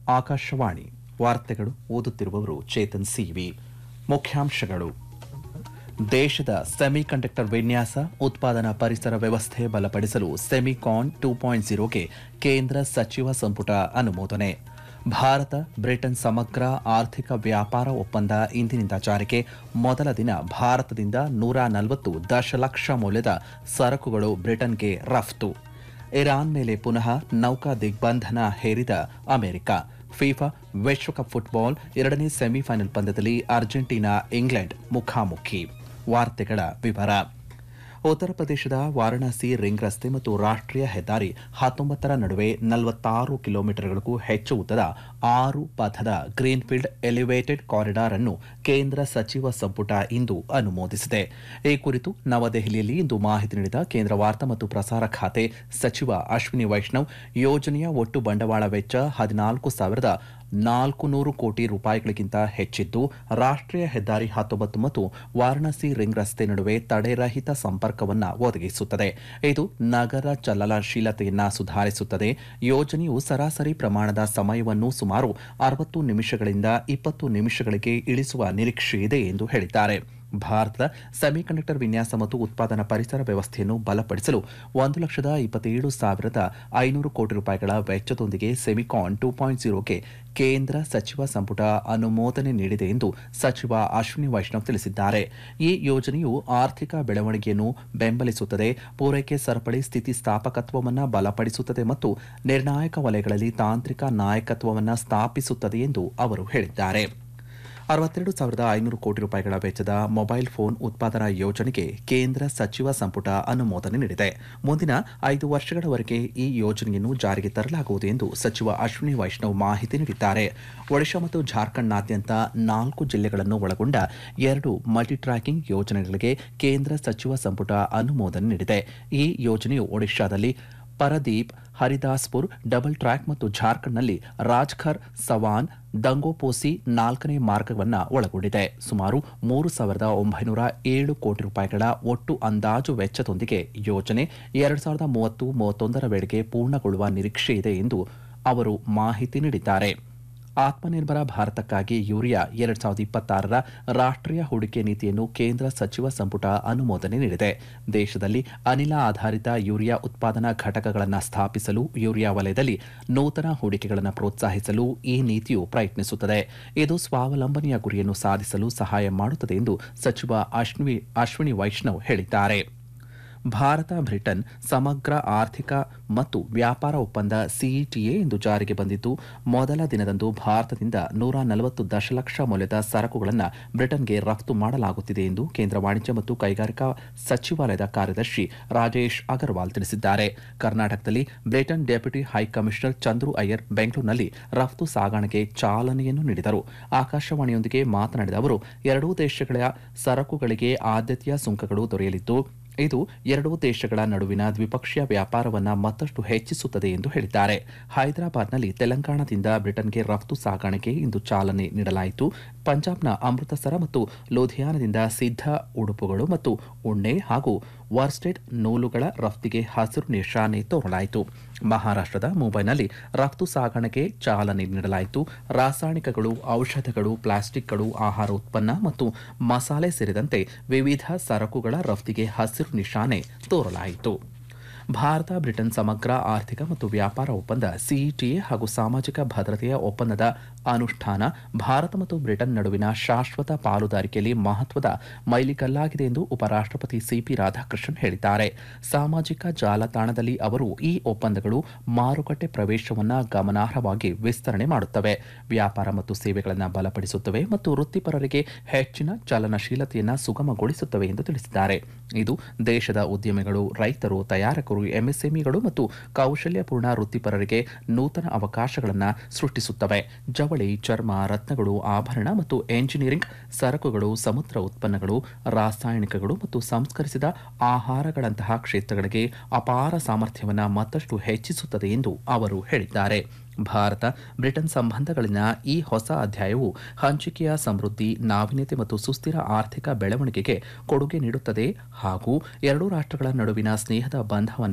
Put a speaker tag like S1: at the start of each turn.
S1: ಆಕಾಶವಾಣಿ ವಾರ್ತೆಗಳು ಓದುತ್ತಿರುವವರು ಚೇತನ್ ಸಿವಿ ಮುಖ್ಯಾಂಶಗಳು ದೇಶದ ಸೆಮಿಕಂಡಕ್ಟರ್ ವಿನ್ಯಾಸ ಉತ್ಪಾದನಾ ಪರಿಸರ ವ್ಯವಸ್ಥೆ ಬಲಪಡಿಸಲು ಸೆಮಿಕಾನ್ ಟೂ ಪಾಯಿಂಟ್ ಜೀರೋಗೆ ಕೇಂದ್ರ ಸಚಿವ ಸಂಪುಟ ಅನುಮೋದನೆ ಭಾರತ ಬ್ರಿಟನ್ ಸಮಗ್ರ ಆರ್ಥಿಕ ವ್ಯಾಪಾರ ಒಪ್ಪಂದ ಇಂದಿನಿಂದ ಜಾರಿಗೆ ಮೊದಲ ದಿನ ಭಾರತದಿಂದ ನೂರ ನಲವತ್ತು ದಶಲಕ್ಷ ಮೌಲ್ಯದ ಸರಕುಗಳು ಬ್ರಿಟನ್ಗೆ ರಫ್ತು ಇರಾನ್ ಮೇಲೆ ಪುನಃ ನೌಕಾ ದಿಗ್ಬಂಧನ ಹೇರಿದ ಅಮೆರಿಕ ಫಿಫಾ ವಿಶ್ವಕಪ್ ಫುಟ್ಬಾಲ್ ಎರಡನೇ ಸೆಮಿಫೈನಲ್ ಪಂದ್ಯದಲ್ಲಿ ಅರ್ಜೆಂಟೀನಾ ಇಂಗ್ಲೆಂಡ್ ಮುಖಾಮುಖಿ ವಾರ್ತೆಗಳ ವಿವರ ಉತ್ತರ ಪ್ರದೇಶದ ವಾರಣಾಸಿ ರಿಂಗ್ ರಸ್ತೆ ಮತ್ತು ರಾಷ್ಟ್ರೀಯ ಹೆದ್ದಾರಿ ಹತ್ತೊಂಬತ್ತರ ನಡುವೆ ನಲವತ್ತಾರು ಕಿಲೋಮೀಟರ್ಗಳಿಗೂ ಹೆಚ್ಚು ಉದ್ದದ ಆರು ಪಥದ ಗ್ರೀನ್ಫೀಲ್ಡ್ ಎಲಿವೇಟೆಡ್ ಕಾರಿಡಾರ್ ಅನ್ನು ಕೇಂದ್ರ ಸಚಿವ ಸಂಪುಟ ಇಂದು ಅನುಮೋದಿಸಿದೆ ಈ ಕುರಿತು ನವದೆಹಲಿಯಲ್ಲಿ ಇಂದು ಮಾಹಿತಿ ನೀಡಿದ ಕೇಂದ್ರ ವಾರ್ತಾ ಮತ್ತು ಪ್ರಸಾರ ಖಾತೆ ಸಚಿವ ಅಶ್ವಿನಿ ವೈಷ್ಣವ್ ಯೋಜನೆಯ ಒಟ್ಟು ಬಂಡವಾಳ ವೆಚ್ಚ ಹದಿನಾಲ್ಕು ಸಾವಿರದ ನಾಲ್ಕು ನೂರು ಕೋಟಿ ರೂಪಾಯಿಗಳಿಗಿಂತ ಹೆಚ್ಚಿದ್ದು ರಾಷ್ಟ್ರೀಯ ಹೆದ್ದಾರಿ ಹತ್ತೊಂಬತ್ತು ಮತ್ತು ವಾರಣಾಸಿ ರಿಂಗ್ ರಸ್ತೆ ನಡುವೆ ತಡೆರಹಿತ ಸಂಪರ್ಕವನ್ನು ಒದಗಿಸುತ್ತದೆ ಇದು ನಗರ ಚಲನಶೀಲತೆಯನ್ನ ಸುಧಾರಿಸುತ್ತದೆ ಯೋಜನೆಯು ಸರಾಸರಿ ಪ್ರಮಾಣದ ಸಮಯವನ್ನು ಸುಮಾರು ಅರವತ್ತು ನಿಮಿಷಗಳಿಂದ ಇಪ್ಪತ್ತು ನಿಮಿಷಗಳಿಗೆ ಇಳಿಸುವ ನಿರೀಕ್ಷೆ ಇದೆ ಎಂದು ಹೇಳಿದ್ದಾರೆ ಭಾರತದ ಸೆಮಿಕಂಡಕ್ಟರ್ ವಿನ್ಯಾಸ ಮತ್ತು ಉತ್ಪಾದನಾ ಪರಿಸರ ವ್ಯವಸ್ಥೆಯನ್ನು ಬಲಪಡಿಸಲು ಒಂದು ಲಕ್ಷದ ಇಪ್ಪತ್ತೇಳು ಸಾವಿರದ ಐನೂರು ಕೋಟಿ ರೂಪಾಯಿಗಳ ವೆಚ್ಚದೊಂದಿಗೆ ಸೆಮಿಕಾನ್ ಟೂ ಪಾಯಿಂಟ್ ಜೀರೋಗೆ ಕೇಂದ್ರ ಸಚಿವ ಸಂಪುಟ ಅನುಮೋದನೆ ನೀಡಿದೆ ಎಂದು ಸಚಿವ ಅಶ್ವಿನಿ ವೈಷ್ಣವ್ ತಿಳಿಸಿದ್ದಾರೆ ಈ ಯೋಜನೆಯು ಆರ್ಥಿಕ ಬೆಳವಣಿಗೆಯನ್ನು ಬೆಂಬಲಿಸುತ್ತದೆ ಪೂರೈಕೆ ಸರಪಳಿ ಸ್ಥಿತಿಸ್ಥಾಪಕತ್ವವನ್ನು ಬಲಪಡಿಸುತ್ತದೆ ಮತ್ತು ನಿರ್ಣಾಯಕ ವಲಯಗಳಲ್ಲಿ ತಾಂತ್ರಿಕ ನಾಯಕತ್ವವನ್ನು ಸ್ಥಾಪಿಸುತ್ತದೆ ಎಂದು ಅವರು ಹೇಳಿದ್ದಾರೆ ಅರವತ್ತೆರಡು ಸಾವಿರದ ಐನೂರು ಕೋಟಿ ರೂಪಾಯಿಗಳ ವೆಚ್ಚದ ಮೊಬೈಲ್ ಫೋನ್ ಉತ್ಪಾದನಾ ಯೋಜನೆಗೆ ಕೇಂದ್ರ ಸಚಿವ ಸಂಪುಟ ಅನುಮೋದನೆ ನೀಡಿದೆ ಮುಂದಿನ ಐದು ವರ್ಷಗಳವರೆಗೆ ಈ ಯೋಜನೆಯನ್ನು ಜಾರಿಗೆ ತರಲಾಗುವುದು ಎಂದು ಸಚಿವ ಅಶ್ವಿನಿ ವೈಷ್ಣವ್ ಮಾಹಿತಿ ನೀಡಿದ್ದಾರೆ ಒಡಿಶಾ ಮತ್ತು ಜಾರ್ಖಂಡ್ನಾದ್ಯಂತ ನಾಲ್ಕು ಜಿಲ್ಲೆಗಳನ್ನು ಒಳಗೊಂಡ ಎರಡು ಮಲ್ಟಿ ಟ್ರ್ಯಾಕಿಂಗ್ ಯೋಜನೆಗಳಿಗೆ ಕೇಂದ್ರ ಸಚಿವ ಸಂಪುಟ ಅನುಮೋದನೆ ನೀಡಿದೆ ಈ ಯೋಜನೆಯು ಒಡಿಶಾದಲ್ಲಿ ಪರದೀಪ್ ಹರಿದಾಸ್ಪುರ್ ಡಬಲ್ ಟ್ರ್ಯಾಕ್ ಮತ್ತು ಜಾರ್ಖಂಡ್ನಲ್ಲಿ ರಾಜ್ಖರ್ ಸವಾನ್ ದಂಗೋಪೋಸಿ ನಾಲ್ಕನೇ ಮಾರ್ಗವನ್ನು ಒಳಗೊಂಡಿದೆ ಸುಮಾರು ಮೂರು ಸಾವಿರದ ಒಂಬೈನೂರ ಏಳು ಕೋಟಿ ರೂಪಾಯಿಗಳ ಒಟ್ಟು ಅಂದಾಜು ವೆಚ್ಚದೊಂದಿಗೆ ಯೋಜನೆ ಎರಡು ಸಾವಿರದ ಮೂವತ್ತು ಮೂವತ್ತೊಂದರ ವೇಳೆಗೆ ಪೂರ್ಣಗೊಳ್ಳುವ ನಿರೀಕ್ಷೆ ಇದೆ ಎಂದು ಅವರು ಮಾಹಿತಿ ನೀಡಿದ್ದಾರೆ ಆತ್ಮನಿರ್ಭರ ಭಾರತಕ್ಕಾಗಿ ಯೂರಿಯಾ ಎರಡ್ ಸಾವಿರದ ಇಪ್ಪತ್ತಾರರ ರಾಷ್ಟ್ರೀಯ ಹೂಡಿಕೆ ನೀತಿಯನ್ನು ಕೇಂದ್ರ ಸಚಿವ ಸಂಪುಟ ಅನುಮೋದನೆ ನೀಡಿದೆ ದೇಶದಲ್ಲಿ ಅನಿಲ ಆಧಾರಿತ ಯೂರಿಯಾ ಉತ್ಪಾದನಾ ಘಟಕಗಳನ್ನು ಸ್ಥಾಪಿಸಲು ಯೂರಿಯಾ ವಲಯದಲ್ಲಿ ನೂತನ ಹೂಡಿಕೆಗಳನ್ನು ಪ್ರೋತ್ಸಾಹಿಸಲು ಈ ನೀತಿಯು ಪ್ರಯತ್ನಿಸುತ್ತದೆ ಇದು ಸ್ವಾವಲಂಬನೆಯ ಗುರಿಯನ್ನು ಸಾಧಿಸಲು ಸಹಾಯ ಮಾಡುತ್ತದೆ ಎಂದು ಸಚಿವ ಅಶ್ವಿನಿ ಅಶ್ವಿನಿ ವೈಷ್ಣವ್ ಹೇಳಿದ್ದಾರೆ ಭಾರತ ಬ್ರಿಟನ್ ಸಮಗ್ರ ಆರ್ಥಿಕ ಮತ್ತು ವ್ಯಾಪಾರ ಒಪ್ಪಂದ ಸಿಇಟಿಎ ಇಂದು ಜಾರಿಗೆ ಬಂದಿದ್ದು ಮೊದಲ ದಿನದಂದು ಭಾರತದಿಂದ ನೂರ ನಲವತ್ತು ದಶಲಕ್ಷ ಮೌಲ್ಯದ ಸರಕುಗಳನ್ನು ಬ್ರಿಟನ್ಗೆ ರಫ್ತು ಮಾಡಲಾಗುತ್ತಿದೆ ಎಂದು ಕೇಂದ್ರ ವಾಣಿಜ್ಯ ಮತ್ತು ಕೈಗಾರಿಕಾ ಸಚಿವಾಲಯದ ಕಾರ್ಯದರ್ಶಿ ರಾಜೇಶ್ ಅಗರ್ವಾಲ್ ತಿಳಿಸಿದ್ದಾರೆ ಕರ್ನಾಟಕದಲ್ಲಿ Britain deputy high commissioner Chandru Iyer ಬೆಂಗಳೂರಿನಲ್ಲಿ ರಫ್ತು ಸಾಗಣೆಗೆ ಚಾಲನೆಯನ್ನು ನೀಡಿದರು ಆಕಾಶವಾಣಿಯೊಂದಿಗೆ ಮಾತನಾಡಿದ ಅವರು ಎರಡೂ ದೇಶಗಳ ಸರಕುಗಳಿಗೆ ಆದ್ಯತೆಯ ಸುಂಕಗಳು ದೊರೆಯಲಿದ್ದು ಇದು ಎರಡೂ ದೇಶಗಳ ನಡುವಿನ ದ್ವಿಪಕ್ಷೀಯ ವ್ಯಾಪಾರವನ್ನು ಮತ್ತಷ್ಟು ಹೆಚ್ಚಿಸುತ್ತದೆ ಎಂದು ಹೇಳಿದ್ದಾರೆ ಹೈದರಾಬಾದ್ನಲ್ಲಿ ತೆಲಂಗಾಣದಿಂದ ಬ್ರಿಟನ್ಗೆ ರಫ್ತು ಸಾಗಾಣಿಕೆ ಇಂದು ಚಾಲನೆ ನೀಡಲಾಯಿತು ಪಂಜಾಬ್ನ ಅಮೃತಸರ ಮತ್ತು ಲೂಧಿಯಾನದಿಂದ ಸಿದ್ಧ ಉಡುಪುಗಳು ಮತ್ತು ಉಣ್ಣೆ ಹಾಗೂ ವರ್ಸ್ಟೆಡ್ ನೂಲುಗಳ ರಫ್ತಿಗೆ ಹಸಿರು ನಿಶಾನೆ ತೋರಲಾಯಿತು ಮಹಾರಾಷ್ಟದ ಮುಂಬೈನಲ್ಲಿ ರಫ್ತು ಸಾಗಣೆಗೆ ಚಾಲನೆ ನೀಡಲಾಯಿತು ರಾಸಾಯನಿಕಗಳು ಔಷಧಗಳು ಪ್ಲಾಸ್ಟಿಕ್ಗಳು ಆಹಾರ ಉತ್ಪನ್ನ ಮತ್ತು ಮಸಾಲೆ ಸೇರಿದಂತೆ ವಿವಿಧ ಸರಕುಗಳ ರಫ್ತಿಗೆ ಹಸಿರು ನಿಶಾನೆ ತೋರಲಾಯಿತು ಭಾರತ ಬ್ರಿಟನ್ ಸಮಗ್ರ ಆರ್ಥಿಕ ಮತ್ತು ವ್ಯಾಪಾರ ಒಪ್ಪಂದ ಸಿಇಟಿಎ ಹಾಗೂ ಸಾಮಾಜಿಕ ಭದ್ರತೆಯ ಒಪ್ಪಂದದ ಅನುಷ್ಠಾನ ಭಾರತ ಮತ್ತು ಬ್ರಿಟನ್ ನಡುವಿನ ಶಾಶ್ವತ ಪಾಲುದಾರಿಕೆಯಲ್ಲಿ ಮಹತ್ವದ ಮೈಲಿಗಲ್ಲಾಗಿದೆ ಎಂದು ಉಪರಾಷ್ಟಪತಿ ಸಿಪಿ ರಾಧಾಕೃಷ್ಣನ್ ಹೇಳಿದ್ದಾರೆ ಸಾಮಾಜಿಕ ಜಾಲತಾಣದಲ್ಲಿ ಅವರು ಈ ಒಪ್ಪಂದಗಳು ಮಾರುಕಟ್ಟೆ ಪ್ರವೇಶವನ್ನು ಗಮನಾರ್ಹವಾಗಿ ವಿಸ್ತರಣೆ ಮಾಡುತ್ತವೆ ವ್ಯಾಪಾರ ಮತ್ತು ಸೇವೆಗಳನ್ನು ಬಲಪಡಿಸುತ್ತವೆ ಮತ್ತು ವೃತ್ತಿಪರರಿಗೆ ಹೆಚ್ಚಿನ ಚಲನಶೀಲತೆಯನ್ನು ಸುಗಮಗೊಳಿಸುತ್ತವೆ ಎಂದು ತಿಳಿಸಿದ್ದಾರೆ ಇದು ದೇಶದ ಉದ್ಯಮಿಗಳು ರೈತರು ತಯಾರಕರು ಎಂಎಸ್ಎಂಇಗಳು ಮತ್ತು ಕೌಶಲ್ಯಪೂರ್ಣ ವೃತ್ತಿಪರರಿಗೆ ನೂತನ ಅವಕಾಶಗಳನ್ನು ಸೃಷ್ಟಿಸುತ್ತವೆ ಜವಳಿ ಚರ್ಮ ರತ್ನಗಳು ಆಭರಣ ಮತ್ತು ಎಂಜಿನಿಯರಿಂಗ್ ಸರಕುಗಳು ಸಮುದ್ರ ಉತ್ಪನ್ನಗಳು ರಾಸಾಯನಿಕಗಳು ಮತ್ತು ಸಂಸ್ಕರಿಸಿದ ಆಹಾರಗಳಂತಹ ಕ್ಷೇತ್ರಗಳಿಗೆ ಅಪಾರ ಸಾಮರ್ಥ್ಯವನ್ನು ಮತ್ತಷ್ಟು ಹೆಚ್ಚಿಸುತ್ತದೆ ಎಂದು ಅವರು ಹೇಳಿದ್ದಾರೆ ಭಾರತ ಬ್ರಿಟನ್ ಸಂಬಂಧಗಳಲ್ಲಿನ ಈ ಹೊಸ ಅಧ್ಯಾಯವು ಹಂಚಿಕೆಯ ಸಮೃದ್ಧಿ ನಾವೀನ್ಯತೆ ಮತ್ತು ಸುಸ್ಥಿರ ಆರ್ಥಿಕ ಬೆಳವಣಿಗೆಗೆ ಕೊಡುಗೆ ನೀಡುತ್ತದೆ ಹಾಗೂ ಎರಡೂ ರಾಷ್ಟ್ರಗಳ ನಡುವಿನ ಸ್ನೇಹದ ಬಂಧವನ್ನು